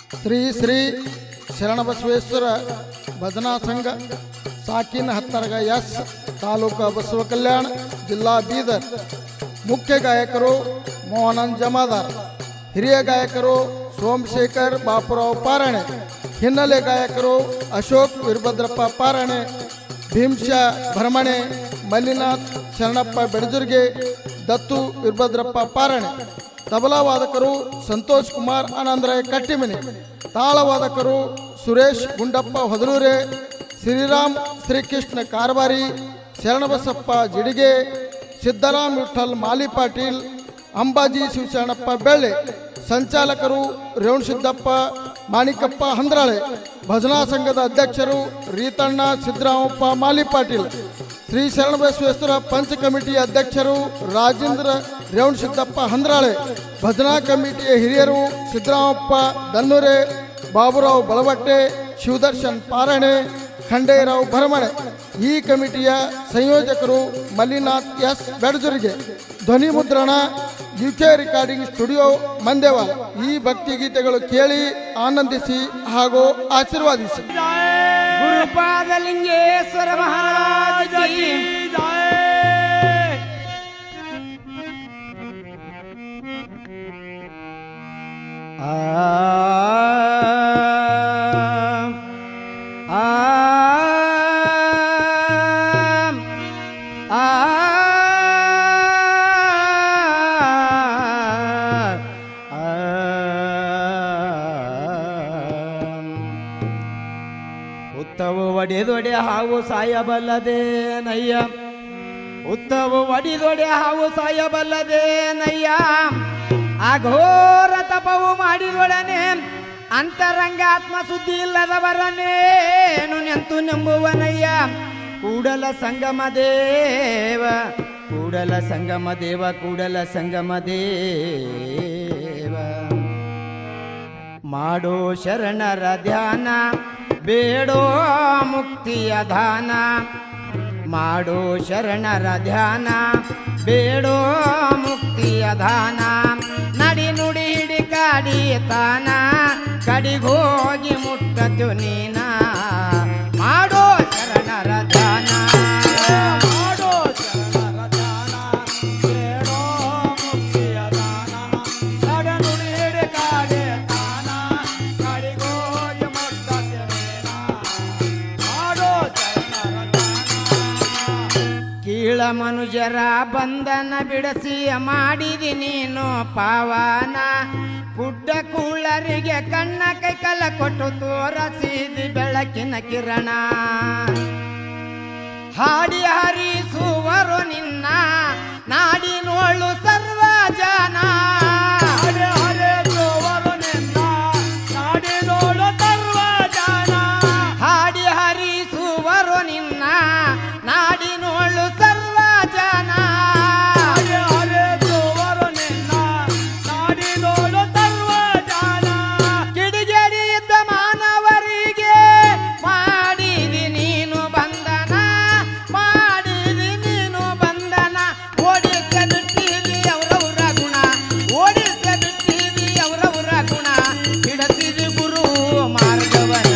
ಶ್ರೀ ಶ್ರೀ ಶರಣಬಸವೇಶ್ವರ ಭಜನಾ ಸಂಘ ಸಾಕಿನ ಹತ್ತರಗ ಎಸ್ ತಾಲೂಕು ಬಸವ ಕಲ್ಯಾಣ ಜಿಲ್ಲಾ ಬೀದರ್ ಮುಖ್ಯ ಗಾಯಕರು ಮೋಹನಂದ್ ಜಮಾದಾರ್ ಹಿರಿಯ ಗಾಯಕರು ಸೋಮಶೇಖರ್ ಬಾಪುರಾವ್ ಪಾರಾಣೆ ಹಿನ್ನೆಲೆ ಗಾಯಕರು ಅಶೋಕ್ ವೀರಭದ್ರಪ್ಪ ಪಾರಾಣೆ ಭೀಮ್ಶ ಭರಮಣೆ ಮಲ್ಲಿನಾಥ್ ಶರಣಪ್ಪ ಬೆಡಜುರ್ಗೆ ದತ್ತು ವೀರಭದ್ರಪ್ಪ ಪಾರಾಣೆ ತಬಲಾ ವಾದಕರು ಸಂತೋಷ್ ಕುಮಾರ್ ಆನಂದರಾಯ್ ಕಟ್ಟಿಮನಿ ತಾಳವಾದಕರು ಸುರೇಶ್ ಗುಂಡಪ್ಪ ಹೊದಲೂರೆ ಶ್ರೀರಾಮ್ ಶ್ರೀಕೃಷ್ಣ ಕಾರ್ಬಾರಿ ಶರಣಬಸಪ್ಪ ಜಿಡಿಗೆ ಸಿದ್ದರಾಮ್ ವಿಠಲ್ ಮಾಲಿ ಪಾಟೀಲ್ ಅಂಬಾಜಿ ಶಿವಶರಣಪ್ಪ ಬೆಳ್ಳೆ ಸಂಚಾಲಕರು ರೇವಣ್ ಸಿದ್ದಪ್ಪ ಮಾಣಿಕಪ್ಪ ಹಂದ್ರಾಳೆ ಭಜನಾ ಸಂಘದ ಅಧ್ಯಕ್ಷರು ರೀತಣ್ಣ ಸಿದ್ದರಾಮಪ್ಪ ಮಾಲಿ ಪಾಟೀಲ್ ಶ್ರೀ ಶರಣಬಸವೇಶ್ವರ ಪಂಚ ಕಮಿಟಿ ಅಧ್ಯಕ್ಷರು ರಾಜೇಂದ್ರ ರೇವಣ್ ಸಿದ್ದಪ್ಪ ಹಂದ್ರಾಳೆ ಭಜನಾ ಕಮಿಟಿಯ ಹಿರಿಯರು ಸಿದ್ದರಾಮಪ್ಪ ದನ್ನೂರೆ ಬಾಬುರಾವ್ ಬಳಬಟ್ಟೆ ಶಿವದರ್ಶನ್ ಪಾರಣೆ ಖಂಡೇರಾವ್ ಭರಮಣೆ ಈ ಕಮಿಟಿಯ ಸಂಯೋಜಕರು ಮಲ್ಲಿನಾಥ್ ಎಸ್ ಬೆಡಜುರಿಗೆ ಧ್ವನಿ ಮುದ್ರಣ ಯುಕೆ ರೆಕಾರ್ಡಿಂಗ್ ಸ್ಟುಡಿಯೋ ಮಂದೇವಾಲ್ ಈ ಭಕ್ತಿ ಗೀತೆಗಳು ಕೇಳಿ ಆನಂದಿಸಿ ಹಾಗೂ ಆಶೀರ್ವಾದಿಸಿ ಗುರುಪಾದಲಿಂಗೇಶ್ವರ ಮಹಾರಾಜ ಕಿ ಆ ಆ ಆ ಉತ್ತವು ಒಡೆದೊಡೆ ಹಾವು ಸಾಯಬಲ್ಲದೇನಯ್ಯ ಉತ್ತವು ಒಡಿದೊಡೆ ಹಾವು ಸಾಯಬಲ್ಲದೇನಯ್ಯ ಅಘೋರ ತಪವು ಮಾಡಿದೊಡನೆ ಅಂತರಂಗಾತ್ಮ ಸುದ್ದಿ ಇಲ್ಲದವರನ್ನೇನು ನೆಂತು ನಂಬುವನಯ್ಯ ಕೂಡಲ ಸಂಗಮ ದೇವ ಕೂಡಲ ಸಂಗಮ ದೇವ ಕೂಡಲ ಸಂಗಮ ದೇವ ಮಾಡೋ ಶರಣರ ಧ್ಯಾನ ಬೇಡೋ ಮುಕ್ತಿಯ ದಾನ ಮಾಡೋ ಶರಣರ ಧ್ಯಾನ ಬೇಡೋ ಮುಕ್ತಿಯ ದಾನ ನಡಿ ನುಡಿ ಹಿಡಿ ಕಾಡಿ ತಾನ ಕಡಿಗೋಗಿ ಮುಟ್ಟತು ನೀನ ಮಾಡೋ ಶರಣರ ಧ್ಯಾನ ಮಾಡೋ ಶರಣರ ಧ್ಯಾನ ಬೇಡೋ ಮುಕ್ತಿಯ ದಾನ ನಡಿ ನುಡಿ ಹಿಡಿ ಕಾಡಿ ತಾನ ಕಡಿಗೋಗಿ ಮುಟ್ಟತು ನೀನ ಮಾಡೋ ಶರಣರ ಕೀಳ ಮನುಜರ ಬಂಧನ ಬಿಡಿಸಿ ಮಾಡಿದಿ ನೀನು ಪಾವನ ಗುಡ್ಡ ಕೂಳರಿಗೆ ಕಣ್ಣ ಕೈ ಕಲ ಕೊಟ್ಟು ತೋರಸಿದಿ ಬೆಳಕಿನ ಕಿರಣ ಹಾಡಿ ಹರಿಸುವರು ನಿನ್ನ ನಾಡಿನೋಳು ಸರ್ವ ಜನ ಹಾಡಿ ಹರಿಸುವರು ನಿನ್ನ ನಾಡಿನೋಳು ಸರ್ವ ಜನ ಕಿಡಿಗೇಡಿ ಇದ್ದ ಮಾನವರಿಗೆ ಮಾಡಿದಿ ನೀನು ಬಂಧನ ಮಾಡಿದಿ ನೀನು ಬಂಧನ ಓಡಿಸ ಬಿಟ್ಟಿದಿ ಅವರವರ ಗುಣ ಓಡಿಸ ಬಿಟ್ಟಿದಿ ಅವರವರ ಗುಣ ಹಿಡಸಿದಿ ಗುರು ಮಾರ್ಗವನ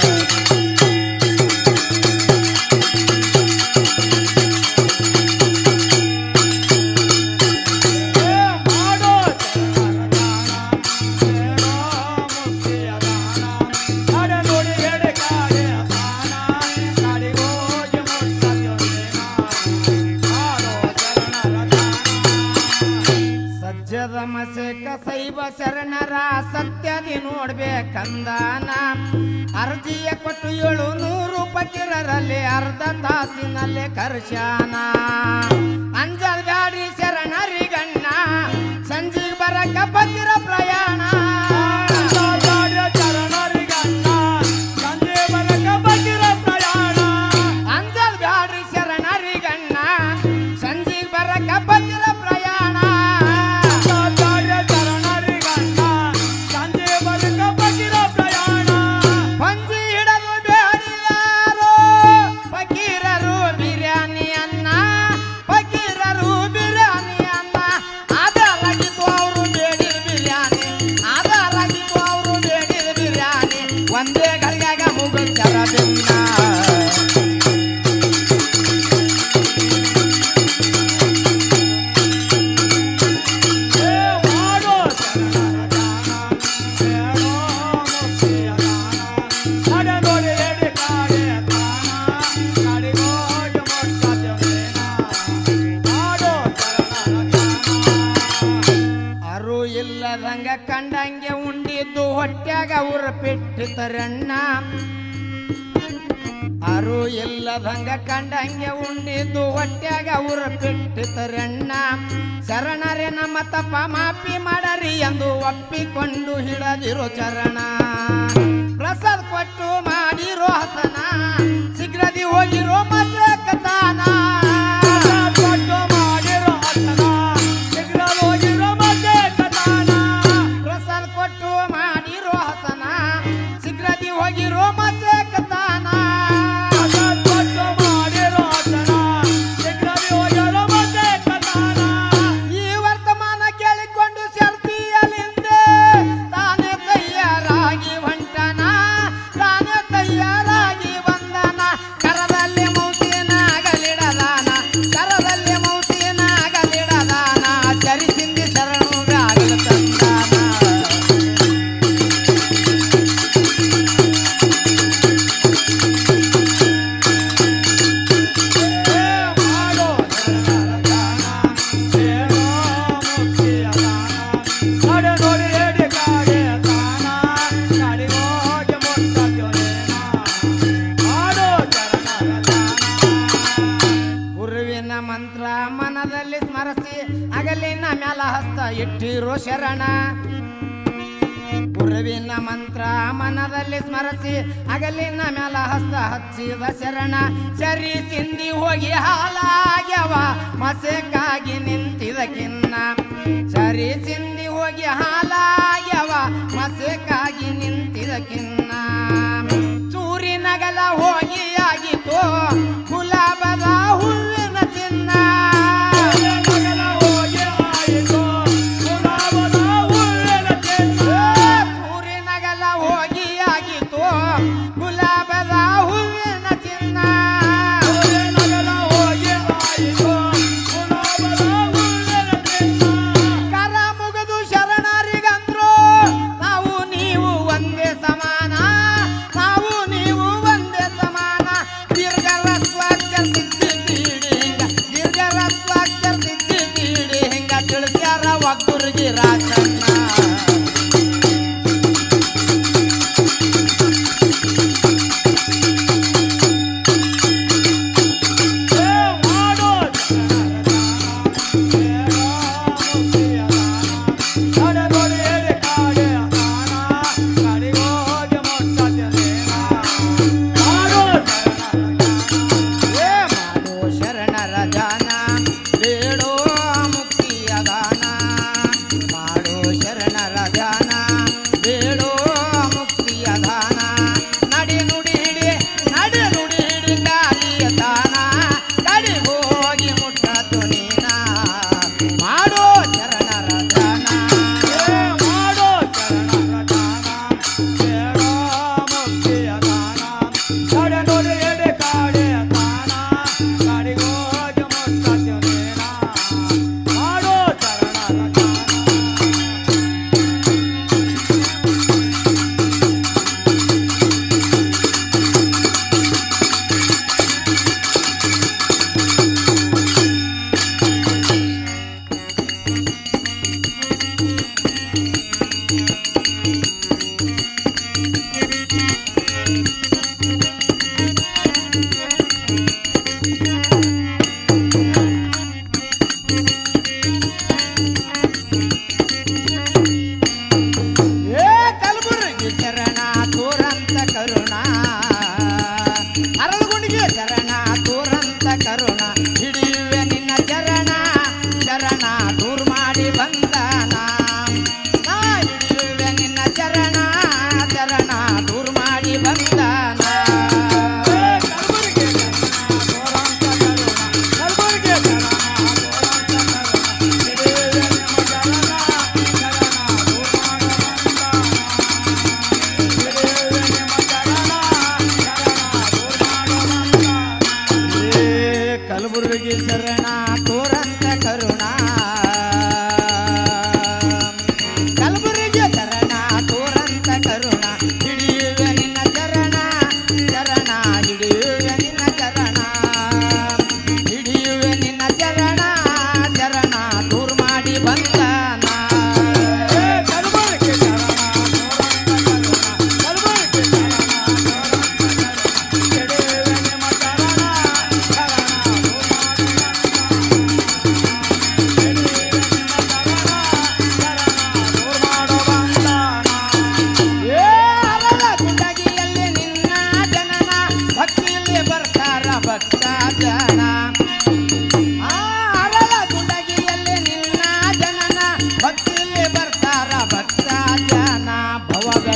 ಸಜ್ಜದ ಮಸೆಕ ಸೈವ ಶರಣರ ಸತ್ಯದಿ ನೋಡ್ಬೇಕಂದಾನ ಅರ್ಜಿಯ ಕೊಟ್ಟು ಏಳು ನೂರು ಪಕಿರರಲ್ಲಿ ಅರ್ಧ ತಾಸಿನಲ್ಲಿ ಕರ್ಶಾನ ಅಂಜಲ್ ಬ್ಯಾಡಿ ಶರಣರಿಗಣ್ಣ ಸಂಜೆ ಬರಕ ಪಕಿರ ಪ್ರಯಾಣ ಅಂಜಲ್ ಬ್ಯಾಡ್ರಿ ಶರಣರಿಗಣ್ಣ ಸಂಜೆ ಬರಕ ಪಕಿರ ಪ್ರಯಾಣ ಪಂಜಿ ಹಿಡಲು ಬೇಡಿದಾರೋ ಫಕೀರರು ಬಿರಿಯಾನಿ ಅನ್ನ ಫಕೀರರು ಹೊಟ್ಯಾಗ ಊರ ಪೆಟ್ಟಿತರಣ್ಣ ಅರು ಇಲ್ಲದಂಗ ಕಂಡಂಗೆ ಉಂಡಿದ್ದು ಹೊಟ್ಯಾಗ ಊರ ಪೆಟ್ಟಿತರಣ್ಣ ಶರಣರೇ ನಮ್ಮ ತಪ್ಪ ಮಾಪಿ ಮಾಡರಿ ಎಂದು ಒಪ್ಪಿಕೊಂಡು ಹಿಡದಿರೋ ಚರಣ ಪ್ರಸಾದ್ ಕೊಟ್ಟು ಮಾಡಿರೋ ಹಸನ ಶೀಘ್ರದಿ ಹೋಗಿರೋ ಮದುವೆ ಕಥಾನ ಕೊಟ್ಟು ಮಾಡಿರೋ ಹಸನ ಶೀಘ್ರದಿ ಹೋಗಿರೋ ಮದುವೆ ಕಥಾನ ಪ್ರಸಾದ್ ಕೊಟ್ಟು ಮಾಡಿರೋ ಹಸನ ಶೀಘ್ರದಿ ಹೋಗಿರೋ ಮದುವೆ ಕಥಾನ ಕೊಟ್ಟು ಮಾಡಿರೋ ಹಸನ ಶೀಘ್ರದಿ ಹೋಗಿರೋ ಮದುವೆ ಕಥಾನ ಈ ವರ್ತಮಾನ ಕೇಳಿಕೊಂಡು ಶರ್ತಿಯಲಿಂದೆ ತಾನೇ ತಯ್ಯಾರಾಗಿ ಹೊಂಟನ ತಾನೇ ತಯ್ಯಾರಾಗಿ ಬಂದನ ಕರದಲ್ಲಿ ಮೌಸಿನಾಗಲಿಡದಾನ ಕರದಲ್ಲಿ ಮೌಸಿನಾಗಲಿಡದಾನ ಚರಿಸಿಂದಿ ಶರಣು ಆಗಲು ತಂದಾನ ಗುರುವಿನ ಮಂತ್ರ ಮನದಲ್ಲಿ ಸ್ಮರಿಸಿ ಅಗಲಿನ ಮ್ಯಾಲ ಹಸ್ತ ಇಟ್ಟಿರೋ ಶರಣ ಗುರುವಿನ ಮಂತ್ರ ಮನದಲ್ಲಿ ಸ್ಮರಿಸಿ ಅಗಲಿನ ಮ್ಯಾಲ ಹಸ್ತ ಹಚ್ಚಿದ ಶರಣ ಸರಿ ಸಿಂದಿ ಹೋಗಿ ಹಾಲಾಗ್ಯವ ಮಸೆಕಾಗಿ ನಿಂತಿದ ಕಿನ್ನ ಸರಿ ಸಿಂದಿ ಹೋಗಿ ಹಾಲಾಗ್ಯವ ಮಸೆಕಾಗಿ ನಿಂತಿದ ಕಿನ್ನ ಚೂರಿನಗಲ ಹೋಗಿ ಆಗಿತ್ತು ಗುಲಾಬದ ಹೂವಿನ ಚಿನ್ನ ಊರಿನಗಲ ಹೋಗಿ ಆಗಿತ್ತು ಗುಲಾಬದ ಹೂವಿನ ಚಿನ್ನ ಕರ ಮುಗಿದು ಶರಣರಿಗಂದ್ರು ನಾವು ನೀವು ಒಂದೇ ಸಮಾನ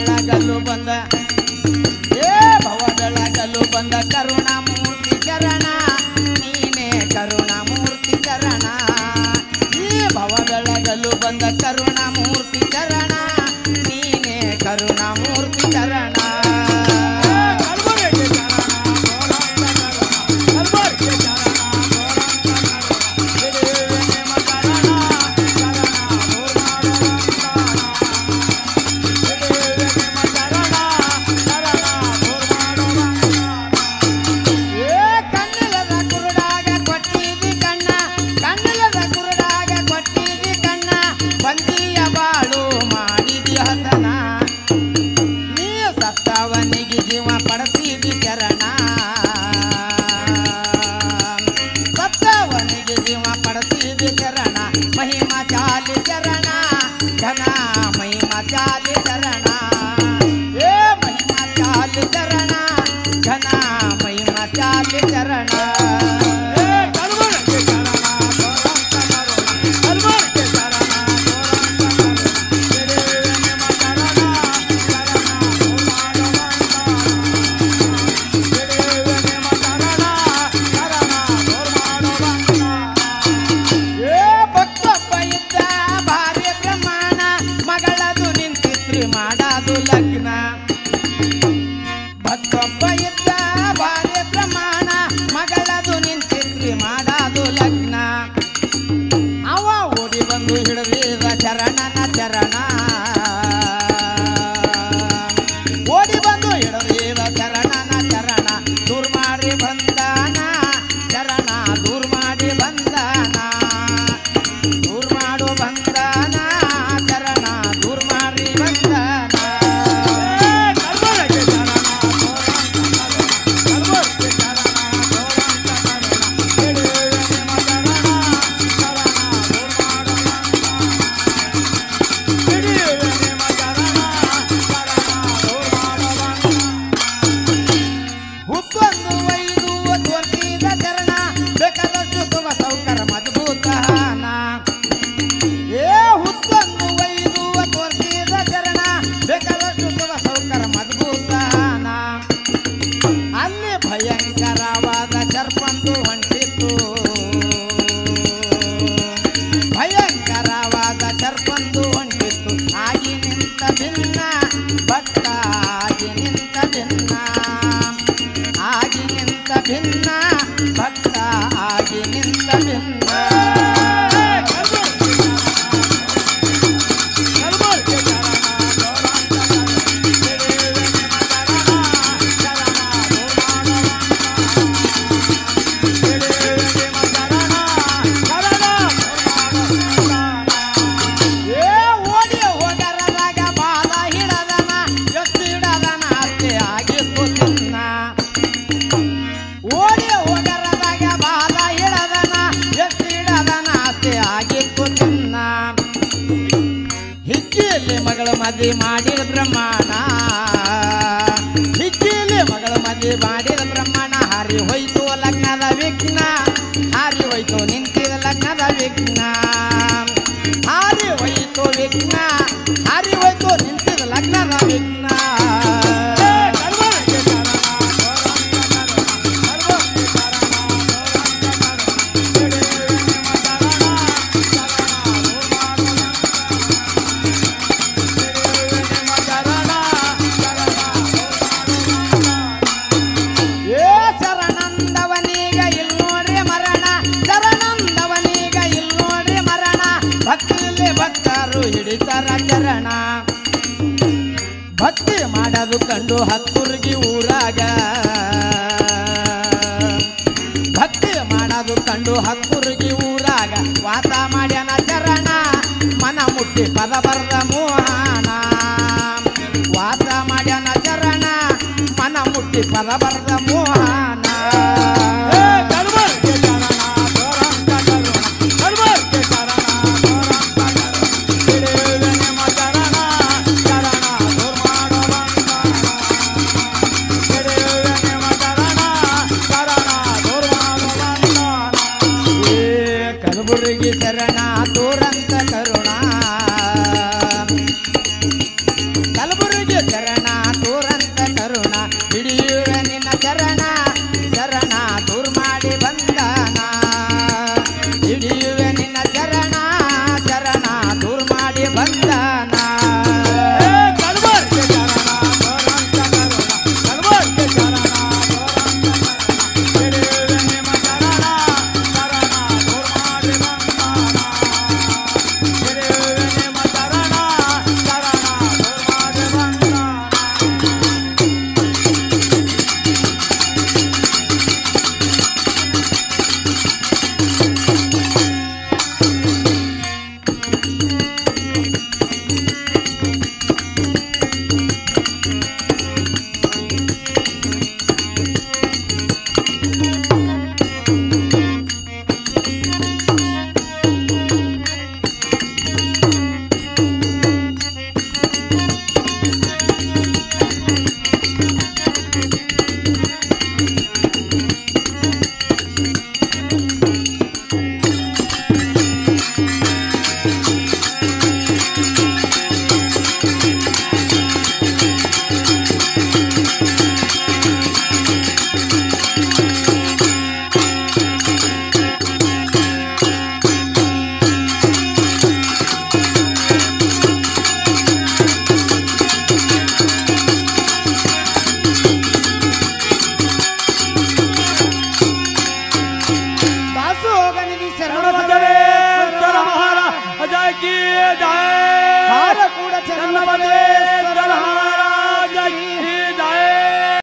ಬೆಳಗಲು ಬಂದ ಏ ಭವ ಬೆಳಗಲು ಬಂದ ಕರುಣಾಮೂರ್ತಿ ಶರಣ ನೀನೇ ಕರುಣಾಮೂರ್ತಿ ಶರಣ ಈ ಭವ ಬೆಳಗಲು ಬಂದ ಕರುಣಾಮೂರ್ತಿ ಶರಣ ನೀನೇ ಕರುಣಾಮೂರ್ತಿ ಶರಣ ಏ ಕಣ್ಣಿಲ್ಲದ ಕುರುಡಾಗ ಕೊಟ್ಟಿದಿ ಕಣ್ಣ ಕಣ್ಣಿಲ್ಲದ ಕುರುಡಾಗ ಕೊಟ್ಟಿದಿ ಕಣ್ಣ ಬಂದಿಯ ಬಾಳು ಮಾಡಿದಿ ಹಸನ ನೀ ಸತ್ತವನಿಗೆ ಜೀವ ಪಡಸಿದಿ ಶರಣ ಸತ್ತವನಿಗೆ ಜೀವ ಪಡಸಿದಿ ಶರಣ ಮಹಿಮಾ ಚಾಲಿ ಶರಣ ಘನ ಮಹಿಮಾ ಚಾಲಿ ಶರಣ ಏ ಮಹಿಮಾ ಚಾಲಿ ಶರಣ ಘನ ಮಹಿಮಾ ಚಾಲಿ ಶರಣ ಏ ಭಕ್ತಪ್ಪ ಇದ್ದ ಭಾರ್ಯ ಪ್ರಮಾಣ ಮಗಳದು ನಿಂತಿತ್ರಿ ಮಾಡದು ಲಗ್ನ ಭಕ್ತಪ್ಪ ಇದ್ದ ಭಾರ್ಯ ಪ್ರಮಾಣ ಮಗಳದು ನಿಂತಿತ್ರಿ ಮಾಡದು ಲಗ್ನ ಅವ ಓಡಿ ಬಂದು ಹಿಡಿದ ಚರಣನ ಚರಣ ಓಡಿ ಬಂದು ಹಿಡಿದ ಚರಣನ ಚರಣ ದೂರ ಮಾಡಿ ಬಂದಾನ ಚರಣ ದೂರ ಮಾಡಿ ಬಂದಾನ ದೂರ ಮಾಡು ಬಂದಾನ ಚರಣ ದೂರ ಮಾಡಿ ಬಂದಾನ ಹುಕ್ಕೊಂದು ಒಯ್ದು ತೋರಿಸಿದ ಚರಣ ಬೇಕಾದಷ್ಟು ತುಗ ಸೌಕರ ಮಜಬೂತನ ಏ ಹುಕ್ಕೊಂದು ಒಯ್ದು ತೋರಿಸಿದ ಚರಣ ಬೇಕಾದಷ್ಟು ತುಗ ಸೌಕರ ಮಜಬೂತನ ಅಲ್ಲಿ ಭಯಂಕರವಾದ ಸರ್ಪಂದು ಹೊಂಟಿತ್ತು ಭಯಂಕರವಾದ ಸರ್ಪಂದು ಹೊಂಟಿತ್ತು ಆಗಿ ನಿಂತ ಭಿನ್ನ ಭಕ್ತ ಆಗಿ ನಿಂತ ಭಿನ್ನ ಆಗಿ ನಿಂತ ಭಿನ್ನ ಭಕ್ತ ಆಗಿ ನಿಂತ ಭಿನ್ನ ಏ ಓಡಿ ಹೋಗರದಾಗ ಬಾಲ ಹಿಡದನ ಎಷ್ಟು ಹಿಡದನ ಅಷ್ಟೇ ಆಗಿತ್ತು ತಿನ್ನ ಓಡಿ ಹೋಗರದಾಗ ಬಾಲ ಹಿಡದನ ಎಷ್ಟು ಹಿಡದನ ಅಷ್ಟೇ ಆಗಿತ್ತು ತಿನ್ನ ಹಿಕ್ಕಿಯಲ್ಲಿ ಮಗಳ ಮದುವೆ ಮಾಡಿದ ಬ್ರಹ್ಮಣ ಹಿಕ್ಕಿಯಲ್ಲಿ ಮಗಳ ಮದುವೆ ಮಾಡಿದ ಬ್ರಹ್ಮಣ ಹಾರಿ ಹೋಯ್ತು ಲಗ್ನದ ವಿಘ್ನ ಹಾರಿ ಹೋಯ್ತು ನಿಂತಿದ ಲಗ್ನದ ವಿಘ್ನ ಹಾರಿ ಹೋಯ್ತು ವಿಘ್ನ ಹಾರಿ ಹೋಯ್ತು ನಿಂತಿದ ಲಗ್ನದ ವಿಘ್ನ ಏ ಶರಣಂದವನೀಗ ಇಲ್ ನೋಡ್ರಿ ಮರಣ ಶರಣಂದವನೀಗ ಇಲ್ ನೋಡ್ರಿ ಮರಣ ಭಕ್ತಿಯಲ್ಲಿ ಭಕ್ತರು ಹಿಡಿತಾರ ಚರಣ ಭಕ್ತಿ ಮಾಡೋದು ಕಂಡು ಹತ್ತುರ್ಗಿ ಊರಾಗ ಭಕ್ತಿ ಮಾಡೋದು ಕಂಡು ಹತ್ತುರ್ಗಿ ಊರಾಗ ವಾಸ ಮಾಡ್ಯಾನ ಚರಣ ಮನ ಮುಟ್ಟಿ ಪದ ಬರದ ಮೋಹನ ವಾಸ ಮಾಡ್ಯಾನ ಚರಣ ಮನ ಮುಟ್ಟಿ ಪದ ಬರದ ಮೋಹನ ಏ ಕಲಬುರಗಿ ಶರಣ ದುರಂತ ಕರುಣ ಕಲಬುರಗಿ ಶರಣ ಚನ್ನಬಸವೇಶ್ವರ